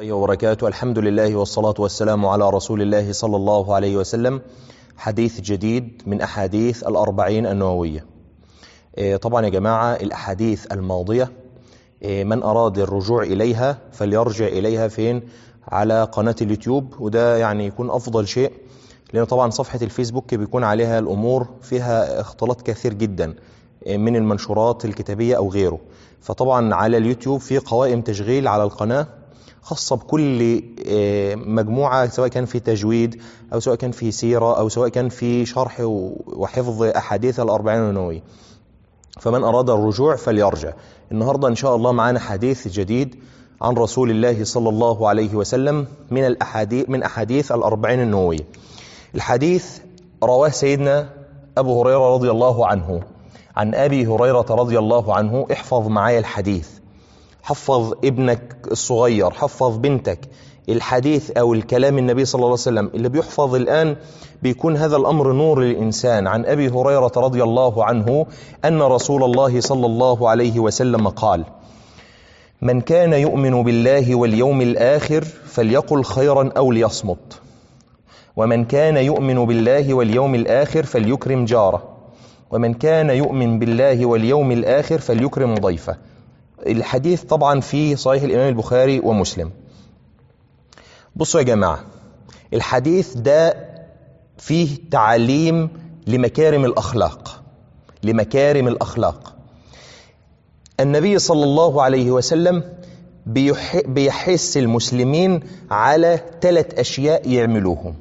الله وبركاته الحمد لله والصلاة والسلام على رسول الله صلى الله عليه وسلم حديث جديد من أحاديث الأربعين النووية إيه، طبعا يا جماعة الأحاديث الماضية إيه، من أراد الرجوع إليها فليرجع إليها فين على قناة اليوتيوب وده يعني يكون أفضل شيء لأن طبعا صفحة الفيسبوك بيكون عليها الأمور فيها اختلاط كثير جدا إيه، من المنشورات الكتابية أو غيره فطبعا على اليوتيوب في قوائم تشغيل على القناة خاصة بكل آه، مجموعة سواء كان في تجويد أو سواء كان في سيرة أو سواء كان في شرح وحفظ أحاديث الأربعين النووية فمن أراد الرجوع فليرجع النهاردة إن شاء الله معنا حديث جديد عن رسول الله صلى الله عليه وسلم من الأحاديث من أحاديث الأربعين النووية الحديث رواه سيدنا أبو هريرة رضي الله عنه عن أبي هريرة رضي الله عنه احفظ معايا الحديث حفظ ابنك الصغير حفظ بنتك الحديث أو الكلام النبي صلى الله عليه وسلم اللي بيحفظ الآن بيكون هذا الأمر نور للإنسان عن أبي هريرة رضي الله عنه أن رسول الله صلى الله عليه وسلم قال من كان يؤمن بالله واليوم الآخر فليقل خيرا أو ليصمت ومن كان يؤمن بالله واليوم الآخر فليكرم جاره ومن كان يؤمن بالله واليوم الآخر فليكرم ضيفه الحديث طبعا في صحيح الإمام البخاري ومسلم بصوا يا جماعة الحديث ده فيه تعليم لمكارم الأخلاق لمكارم الأخلاق النبي صلى الله عليه وسلم بيحس المسلمين على ثلاث أشياء يعملوهم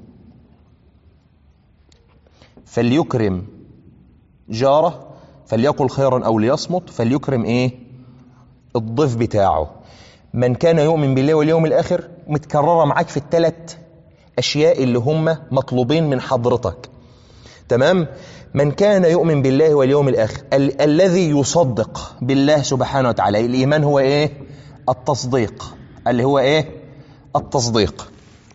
فليكرم جاره فليقل خيرا أو ليصمت فليكرم إيه الضيف بتاعه من كان يؤمن بالله واليوم الآخر متكررة معاك في الثلاث أشياء اللي هم مطلوبين من حضرتك تمام من كان يؤمن بالله واليوم الآخر ال الذي يصدق بالله سبحانه وتعالى الإيمان هو إيه التصديق اللي هو إيه التصديق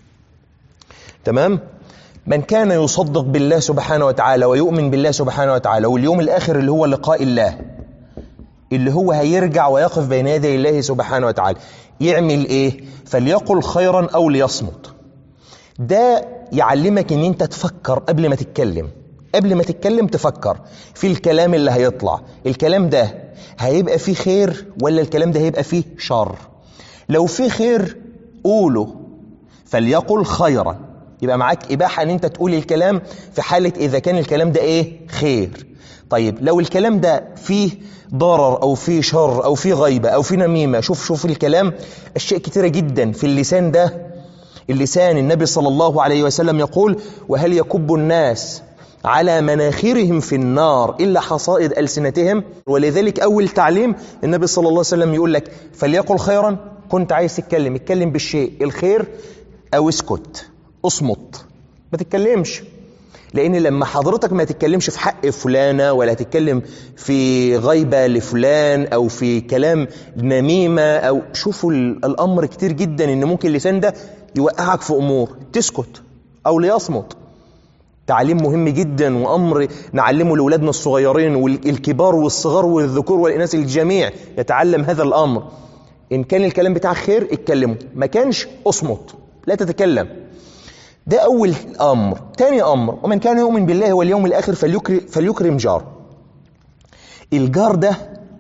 تمام من كان يصدق بالله سبحانه وتعالى ويؤمن بالله سبحانه وتعالى واليوم الآخر اللي هو لقاء الله اللي هو هيرجع ويقف بين يدي الله سبحانه وتعالى يعمل ايه فليقل خيرا او ليصمت ده يعلمك ان انت تفكر قبل ما تتكلم قبل ما تتكلم تفكر في الكلام اللي هيطلع الكلام ده هيبقى فيه خير ولا الكلام ده هيبقى فيه شر لو فيه خير قوله فليقل خيرا يبقى معاك إباحة ان انت تقول الكلام في حالة اذا كان الكلام ده ايه خير طيب لو الكلام ده فيه ضرر أو فيه شر أو فيه غيبة أو فيه نميمة شوف شوف الكلام أشياء كتيرة جدا في اللسان ده اللسان النبي صلى الله عليه وسلم يقول وهل يكب الناس على مناخرهم في النار إلا حصائد ألسنتهم ولذلك أول تعليم النبي صلى الله عليه وسلم يقول لك فليقل خيرا كنت عايز تتكلم اتكلم بالشيء الخير أو اسكت اصمت ما تتكلمش لان لما حضرتك ما تتكلمش في حق فلانة ولا تتكلم في غيبة لفلان او في كلام نميمة او شوفوا الامر كتير جدا ان ممكن اللسان ده يوقعك في امور تسكت او ليصمت تعليم مهم جدا وامر نعلمه لاولادنا الصغيرين والكبار والصغار والذكور والاناث الجميع يتعلم هذا الامر ان كان الكلام بتاعك خير اتكلمه ما كانش اصمت لا تتكلم ده أول أمر تاني أمر ومن كان يؤمن بالله واليوم الآخر فليكرم, فليكرم جار الجار ده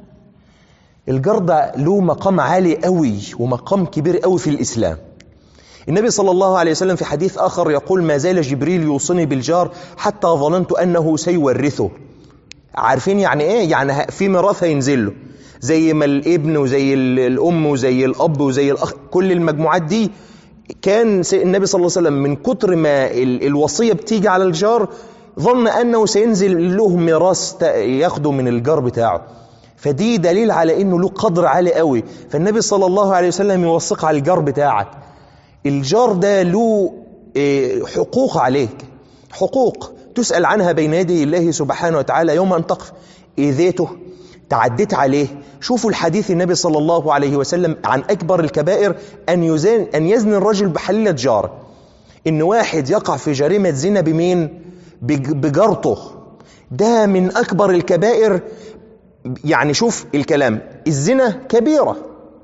الجار ده له مقام عالي قوي ومقام كبير قوي في الإسلام النبي صلى الله عليه وسلم في حديث آخر يقول ما زال جبريل يوصني بالجار حتى ظننت أنه سيورثه عارفين يعني إيه؟ يعني في ميراث هينزل له زي ما الابن وزي الأم وزي الأب وزي الأخ كل المجموعات دي كان النبي صلى الله عليه وسلم من كتر ما الوصية بتيجي على الجار ظن أنه سينزل له ميراث ياخده من الجار بتاعه فدي دليل على أنه له قدر عالي قوي فالنبي صلى الله عليه وسلم يوثق على الجار بتاعك الجار ده له حقوق عليك حقوق تسأل عنها بين يدي الله سبحانه وتعالى يوم أن تقف إيذيته تعديت عليه شوفوا الحديث النبي صلى الله عليه وسلم عن أكبر الكبائر أن, يزن أن يزني الرجل بحليلة جاره إن واحد يقع في جريمة زنا بمين بجارته ده من أكبر الكبائر يعني شوف الكلام الزنا كبيرة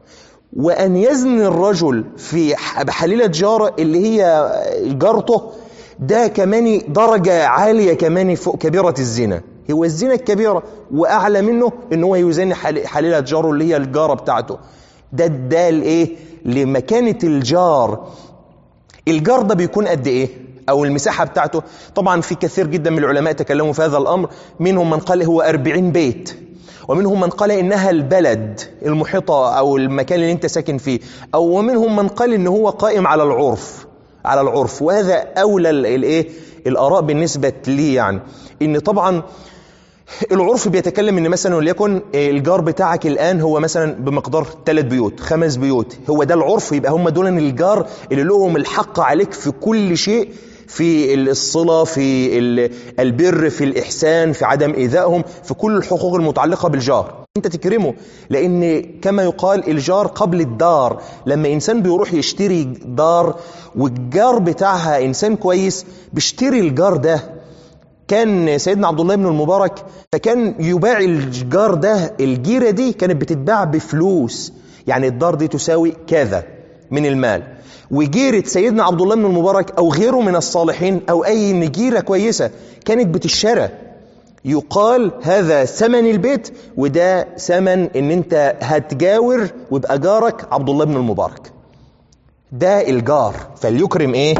وأن يزني الرجل في حليلة جارة اللي هي جارته ده كمان درجة عالية كمان فوق كبيرة الزنا هو الزنا الكبيرة وأعلى منه إن هو يزني حليلة جاره اللي هي الجارة بتاعته ده ده الايه لمكانة الجار الجار ده بيكون قد ايه او المساحة بتاعته طبعا في كثير جدا من العلماء تكلموا في هذا الامر منهم من قال هو 40 بيت ومنهم من قال انها البلد المحيطة او المكان اللي انت ساكن فيه او ومنهم من قال ان هو قائم على العرف على العرف وهذا اولى الايه الاراء بالنسبة لي يعني ان طبعا العرف بيتكلم ان مثلا وليكن الجار بتاعك الان هو مثلا بمقدار ثلاث بيوت خمس بيوت هو ده العرف يبقى هم دول الجار اللي لهم الحق عليك في كل شيء في الصلة في البر في الإحسان في عدم إيذائهم في كل الحقوق المتعلقة بالجار انت تكرمه لان كما يقال الجار قبل الدار لما انسان بيروح يشتري دار والجار بتاعها انسان كويس بيشتري الجار ده كان سيدنا عبد الله بن المبارك فكان يباع الجار ده الجيرة دي كانت بتتباع بفلوس يعني الدار دي تساوي كذا من المال وجيرة سيدنا عبد الله بن المبارك أو غيره من الصالحين أو أي نجيرة كويسة كانت بتشترى يقال هذا ثمن البيت وده ثمن ان انت هتجاور ويبقى جارك عبد الله بن المبارك ده الجار فليكرم ايه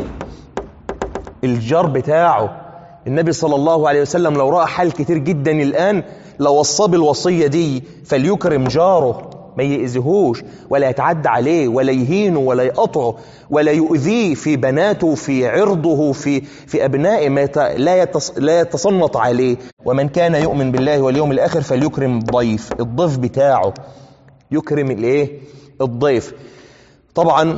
الجار بتاعه النبي صلى الله عليه وسلم لو رأى حال كتير جدا الآن لو وصى بالوصية دي فليكرم جاره ما يأذيهوش ولا يتعدى عليه ولا يهينه ولا يقطعه ولا يؤذيه في بناته في عرضه في في أبنائه ما يت... لا, يتص... لا يتصنط عليه ومن كان يؤمن بالله واليوم الآخر فليكرم ضيف الضيف بتاعه يكرم الايه الضيف طبعا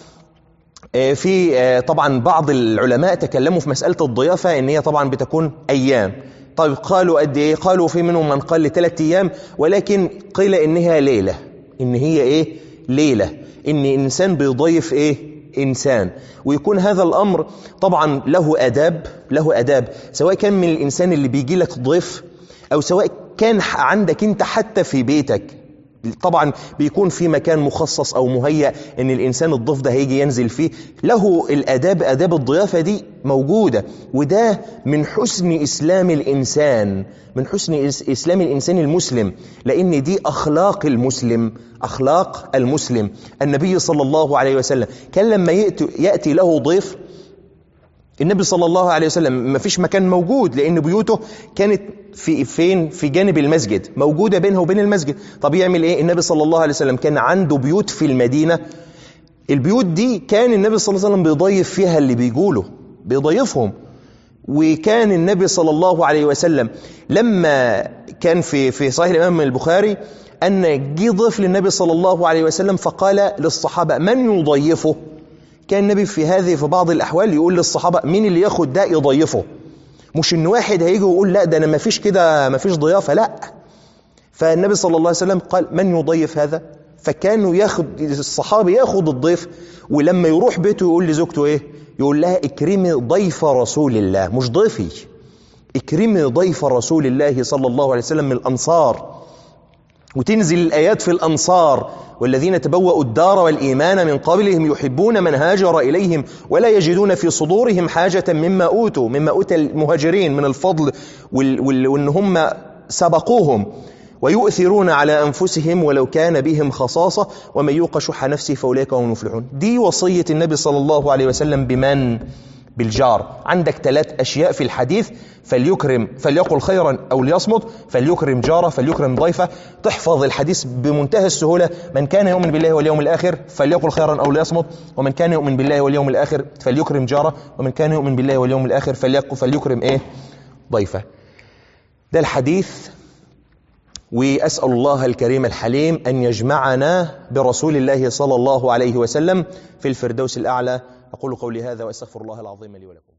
في طبعا بعض العلماء تكلموا في مسألة الضيافة ان هي طبعا بتكون ايام طيب قالوا قد ايه قالوا في منهم من قال لثلاث ايام ولكن قيل انها ليلة ان هي ايه ليلة ان انسان بيضيف ايه انسان ويكون هذا الامر طبعا له اداب له اداب سواء كان من الانسان اللي بيجي لك ضيف او سواء كان عندك انت حتى في بيتك طبعا بيكون في مكان مخصص او مهيأ ان الانسان الضيف ده هيجي ينزل فيه له الاداب اداب الضيافه دي موجوده وده من حسن اسلام الانسان من حسن اسلام الانسان المسلم لان دي اخلاق المسلم اخلاق المسلم النبي صلى الله عليه وسلم كان لما ياتي, يأتي له ضيف النبي صلى الله عليه وسلم ما فيش مكان موجود لأن بيوته كانت في فين في جانب المسجد موجودة بينها وبين المسجد طب يعمل إيه النبي صلى الله عليه وسلم كان عنده بيوت في المدينة البيوت دي كان النبي صلى الله عليه وسلم بيضيف فيها اللي بيقولوا بيضيفهم وكان النبي صلى الله عليه وسلم لما كان في في صحيح الإمام البخاري أن جه ضيف للنبي صلى الله عليه وسلم فقال للصحابة من يضيفه كان النبي في هذه في بعض الأحوال يقول للصحابة مين اللي ياخد ده يضيفه مش ان واحد هيجي ويقول لا ده انا ما فيش كده ما فيش ضيافة لا فالنبي صلى الله عليه وسلم قال من يضيف هذا فكانوا ياخد الصحابي ياخد الضيف ولما يروح بيته يقول لزوجته ايه يقول لها اكرمي ضيف رسول الله مش ضيفي اكرمي ضيف رسول الله صلى الله عليه وسلم من الأنصار وتنزل الآيات في الأنصار والذين تبوأوا الدار والإيمان من قبلهم يحبون من هاجر إليهم ولا يجدون في صدورهم حاجة مما أوتوا مما أوتى المهاجرين من الفضل وإن هم سبقوهم ويؤثرون على أنفسهم ولو كان بهم خصاصة ومن يوق شح نفسه فأولئك هم المفلحون دي وصية النبي صلى الله عليه وسلم بمن بالجار عندك ثلاث أشياء في الحديث فليكرم فليقل خيرا أو ليصمت فليكرم جاره فليكرم ضيفه تحفظ الحديث بمنتهى السهولة من كان يؤمن بالله واليوم الآخر فليقل خيرا أو ليصمت ومن كان يؤمن بالله واليوم الآخر فليكرم جاره ومن كان يؤمن بالله واليوم الآخر فليقل فليكرم إيه ضيفه ده الحديث وأسأل الله الكريم الحليم أن يجمعنا برسول الله صلى الله عليه وسلم في الفردوس الأعلى أقول قولي هذا وأستغفر الله العظيم لي ولكم